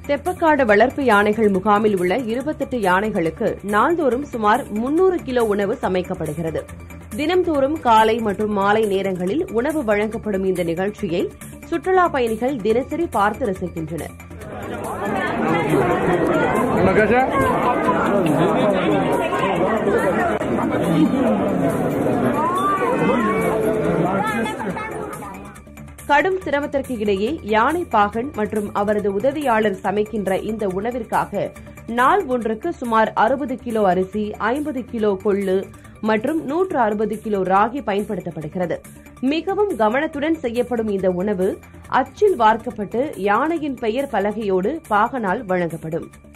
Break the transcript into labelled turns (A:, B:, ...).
A: தெப்பக்காடு வளர்ப்பு யானைகள் முகாமில் உள்ள இருபத்தெட்டு யானைகளுக்கு நாள்தோறும் சுமார் முன்னூறு கிலோ உணவு சமைக்கப்படுகிறது தினம்தோறும் காலை மற்றும் மாலை நேரங்களில் உணவு வழங்கப்படும் இந்த நிகழ்ச்சியை சுற்றுலா பயணிகள் தினசரி பார்த்து ரசிக்கின்றனர் கடும் சிரமத்திற்கு இடையே யானை பாகன் மற்றும் அவரது உதவியாளர் சமைக்கின்ற இந்த உணவிற்காக நாள் ஒன்றுக்கு சுமார் அறுபது கிலோ அரிசி ஐம்பது கிலோ கொள்ளு மற்றும் நூற்று அறுபது கிலோ ராகி பயன்படுத்தப்படுகிறது மிகவும் கவனத்துடன் செய்யப்படும் இந்த உணவு அச்சில் வார்க்கப்பட்டு யானையின் பெயர் பலகையோடு பாகனால் வழங்கப்படும்